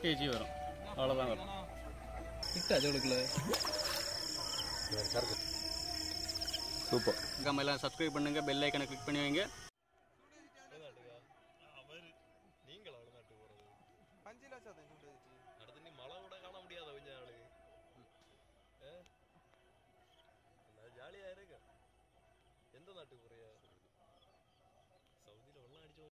KG வரும் அவ்வளோதான் வரும் இட்டா ஜோளுக்குள்ள சூப்பர் நம்ம எல்லாம் சப்ஸ்கிரைப் பண்ணுங்க பெல் ஐக்கனை கிளிக் பண்ணி வைங்க அடுத்து நீ மழை கூட காண முடியாத கொஞ்ச நாளுக்கு ஜாலியா இருக்கு எந்த நாட்டுக்கு போறியா சவுதியில வெள்ளம் அடிச்சு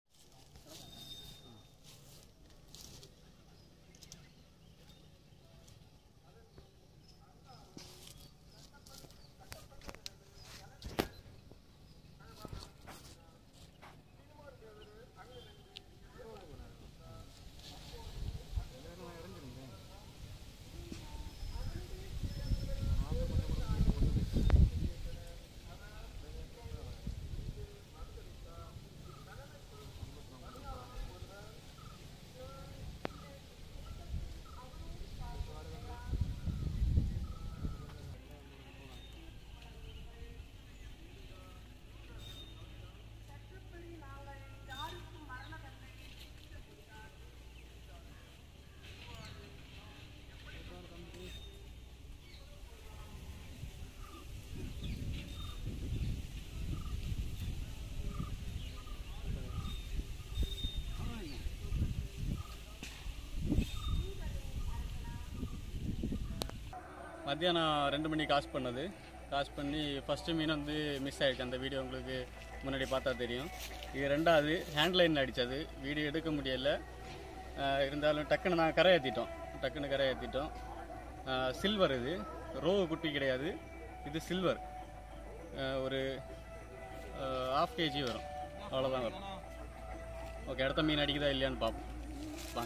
மத்தியானம் ரெண்டு மணி காசு பண்ணது காசு பண்ணி ஃபஸ்ட்டு மீன் வந்து மிஸ் ஆயிடுச்சு அந்த வீடியோ உங்களுக்கு முன்னாடி பார்த்தா தெரியும் இது ரெண்டாவது ஹேண்ட்லைனில் அடித்தது வீடியோ எடுக்க முடியல ஆஹ் இருந்தாலும் டக்குன்னு நான் கரை ஏற்றிட்டோம் டக்குன்னு கரை ஏற்றிட்டோம் சில்வர் இது ரோவு குட்டி கிடையாது இது சில்வர் ஒரு ஆஃப் கேஜி வரும் அவ்வளோதான் வரும் ஓகே அடுத்த மீன் அடிக்குதா இல்லையான்னு பார்ப்போம் வாங்க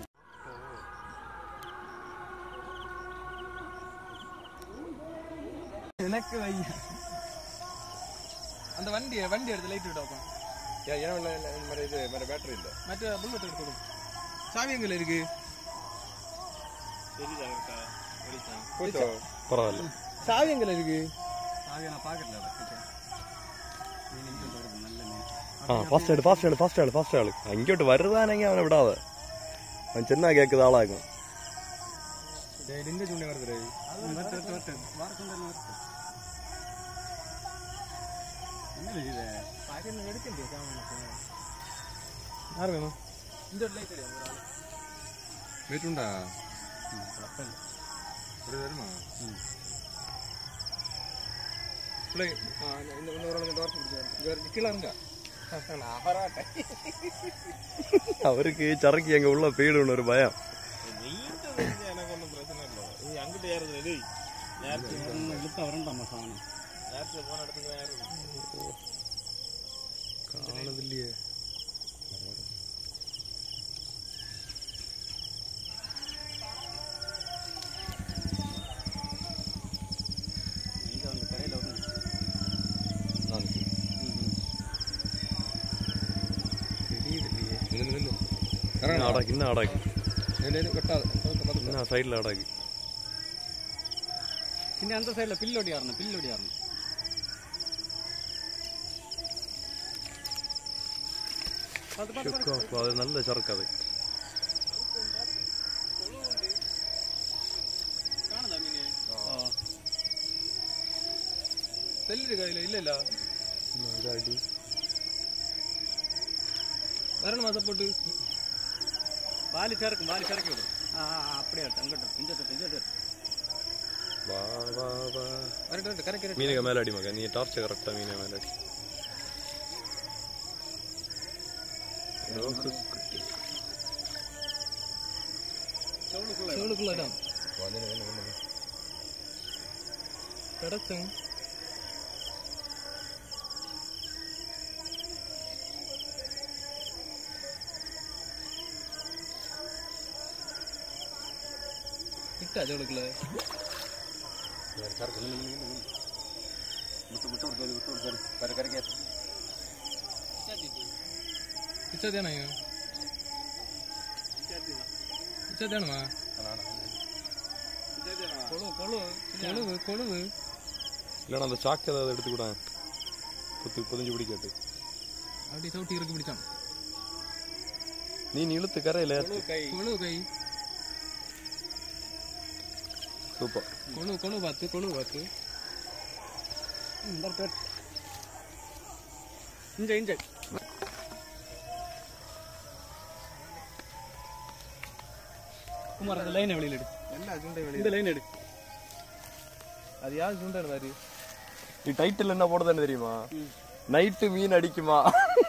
எனக்கு வைய அந்த வண்டி வண்டி எடுத்து லைட் விடாப்பா ஏன் ஏன் இல்ல, இல்ல, இந்த மாதிரி இது இந்த மாதிரி பேட்டரி இல்ல மற்ற புல்லட் எடுத்து கொடு சாவி எங்க இருக்கு போச்சோ பரவாயில்ல சாவி எங்க இருக்கு சாவியை நான் பார்க்கல மீன் இங்கே வருது நல்ல மீன் ആ ഫാസ്റ്റ് ആള് ഫാസ്റ്റ് ആള് ഫാസ്റ്റ് ആള് ഫാസ്റ്റ് ആള് ഇങ്ങോട്ട് വരുതാണെങ്കിൽ അവനെ വിടാതെ അവൻ ചെന്നാ കേൾക്കുന്ന ആളാകും നിന്റെ ചൂണ്ടി വരുത്തേ ആര് വേണം വീട്ടുണ്ടാ ഇവിടെ വരുമോ பிள்ளை இன்னொரு டோர் பிடிச்சாரு கீழே இருங்க நான் பரவாட்டே അവർക്ക് ചറക്കി അങ്ങ് ഉള്ള പേടിയുണ്ട് ഒരു ഭയം எனக்கு ஒன்றும் பிரச்சனை இல்லை நீ அங்கிட்டு ஏறுது டேய் இழுத்தா வரண்டாமா சாணம் நேரத்தில் போன இடத்துக்கு தான் ஏறுது കാണുന്നില്ലേ இங்கே வந்து கரையில் வந்து ഇന്ന അടക്കി ഇന്ന അടക്കി வெட்டாது ഇന്ന സൈഡിൽ അടക്കി പിന്നെ அந்த சைடில் பில்லோடி ஆறணும் பில்லோடி ஆறணும் അപ്പൊ അത് നല്ല ചെറുക്കത് காணுதா மீன் செல்லு கையில் இல்லை இல்லை ഇതായിട്ട് வரணுமா சப்போட்டு வாலி சறுக்கும் வாலி சறுக்கி விடும் ஆ ஆ, ஆ, அப்படியே இருக்கு அங்கிட்ட இங்கிட்ட இங்கிட்ட വാ വാ വാ வரட்டு வரட்டு கரெக்ட் മീനൊക്കെ മേലടി മക നീ ടോർച്ച് കറക്റ്റാ മീനെ മേലടി செவலுக்குள்ள இடம் கிடச்சேன் இட்டா செவலுக்குள்ள விட்டு விட்டு விட்டு விட்டு விட்டு கரை கரைக்கே பிச்சை தானே பிச்சை தானுமா கொழு கொழு கொழுவு கொழுவு இல்லைன்னா அந்த சாக்கு ஏதாவது எடுத்துக்கூட புத்து புதிஞ்சு பிடிக்கட்டு அப்படி சவுட்டி இருக்கு பிடிச்சான் நீ இழுத்து கரையில கொழுவு கை சூப்பர் கொணு கொணு பார்த்து கொணு பார்த்து இஞ்ச இஞ்ச குமார் அந்த லைனை வெளியில் எடு எல்லா சுண்டை வெளியே இந்த லைன் எடு அது யார் சுண்டை பாரு நீ டைட்டில் என்ன போடுதுன்னு தெரியுமா நைட்டு மீன் அடிக்குமா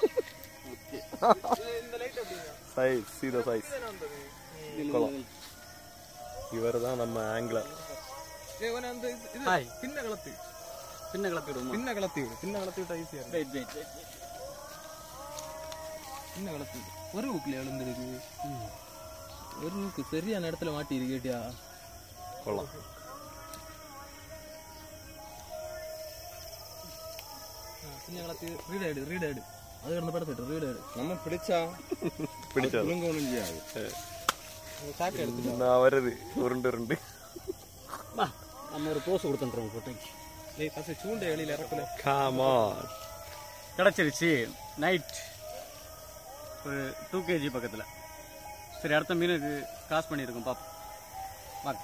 இந்த லைட் அப்படிங்க சைஸ் சீரோ சைஸ் குளம் இவர் தான் நம்ம ஆங்கிலர் ஏ உன அந்த இது- இது ஹாய். பின்ன கலத்து பின்ன கலத்தி விடுமா பின்ன கலத்தி விடு பின்ன கலத்தி விட்டா ஈஸியா இருக்கும் வெயிட் வெயிட் வெயிட் பின்ன கலத்தி விடு ஒரு ஊக்குல எழுந்திருக்கு ஒரு ஊக்கு சரியான இடத்துல மாட்டி இருக்கேட்டியா கொள்ளம் பின்ன கலத்தி ரீட் ஆயிடு ரீட் ஆயிடு அது கிடந்த படத்திட்டு ரீட் ஆயிடு நம்ம பிடிச்சா பிடிச்சது புழுங்க ஒன்றும் செய்யாது சாக்கு எடுத்து நான் வருது உருண்டு உருண்டு வா நம்ம ஒரு போஸ் கொடுத்துன்றோம் ஃபோட்டோக்கு டேய் ஃபர்ஸ்ட் சூண்டை வெளியில இறக்கல காமான் கிடச்சிருச்சு நைட் ஒரு டூ கேஜி பக்கத்தில் சரி அடுத்த மீனுக்கு காசு பண்ணியிருக்கோம் பாப்போம் வாங்க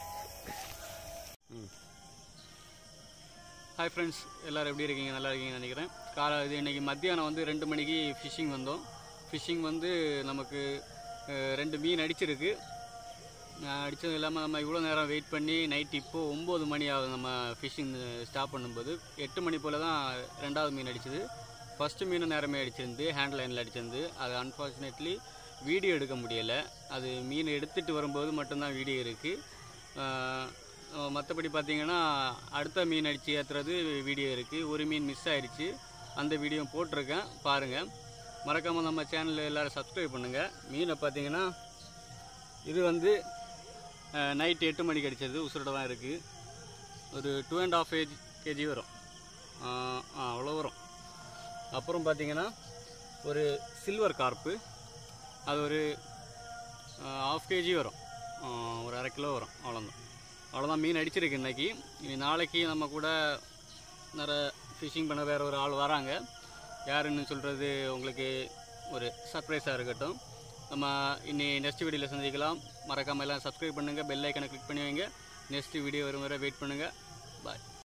ஹாய் ஃப்ரெண்ட்ஸ் எல்லோரும் எப்படி இருக்கீங்க நல்லா இருக்கீங்கன்னு நினைக்கிறேன் காலை இது இன்றைக்கி மத்தியானம் வந்து ரெண்டு மணிக்கு ஃபிஷ்ஷிங் வந்தோம் ஃபிஷ்ஷிங் வந்து நமக்கு அஹ், ரெண்டு மீன் அடிச்சிருக்கு அஹ், அடிச்சது இல்லாமல் நம்ம இவ்வளோ நேரம் வெயிட் பண்ணி நைட் இப்போது ஒம்பது மணி ஆகுது நம்ம ஃபிஷ்ஷிங் ஸ்டாப் பண்ணும்போது எட்டு மணி போல் தான் ரெண்டாவது மீன் அடிச்சது ஃபஸ்ட்டு மீன் நேரமே அடிச்சிருந்து ஹேண்ட் லைனில் அடிச்சிருந்து அது அன்ஃபார்ச்சுனேட்லி வீடியோ எடுக்க முடியலை அது மீன் எடுத்துகிட்டு வரும்போது மட்டும்தான் வீடியோ இருக்குது மற்றபடி பார்த்தீங்கன்னா அடுத்த மீன் அடித்து ஏற்றுறது வீடியோ இருக்குது ஒரு மீன் மிஸ் ஆயிடுச்சு அந்த வீடியோ போட்டிருக்கேன் பாருங்கள் மறக்காமல் நம்ம சேனலில் எல்லோரும் சப்ஸ்கிரைப் பண்ணுங்கள் மீனை பார்த்தீங்கன்னா இது வந்து நைட் எட்டு மணிக்கு அடித்தது உசுரோட தான் இருக்குது ஒரு two and half age KG வரும் ஆஹ் ஆ, அவ்வளோ வரும் அப்புறம் பார்த்தீங்கன்னா ஒரு சில்வர் கார்ப்பு அது ஒரு ஆஃப் கேஜி வரும் ஆஹ் ஒரு அரை கிலோ வரும் அவ்வளோதான் அவ்வளோதான் மீன் அடிச்சிருக்கு இன்னைக்கு இனி நாளைக்கு நம்ம கூட நிறைய ஃபிஷிங் பண்ண வேறு ஒரு ஆள் வராங்க யாருன்னு சொல்கிறது உங்களுக்கு ஒரு சர்ப்ரைஸாக இருக்கட்டும் நம்ம இனி நெக்ஸ்ட் வீடியோவில் சந்திக்கலாம் மறக்காமல் எல்லாம் சப்ஸ்கிரைப் பண்ணுங்கள் பெல் ஐக்கனை கிளிக் பண்ணி வைங்க நெக்ஸ்ட் வீடியோ வரும் வரை வெயிட் பண்ணுங்கள் பாய்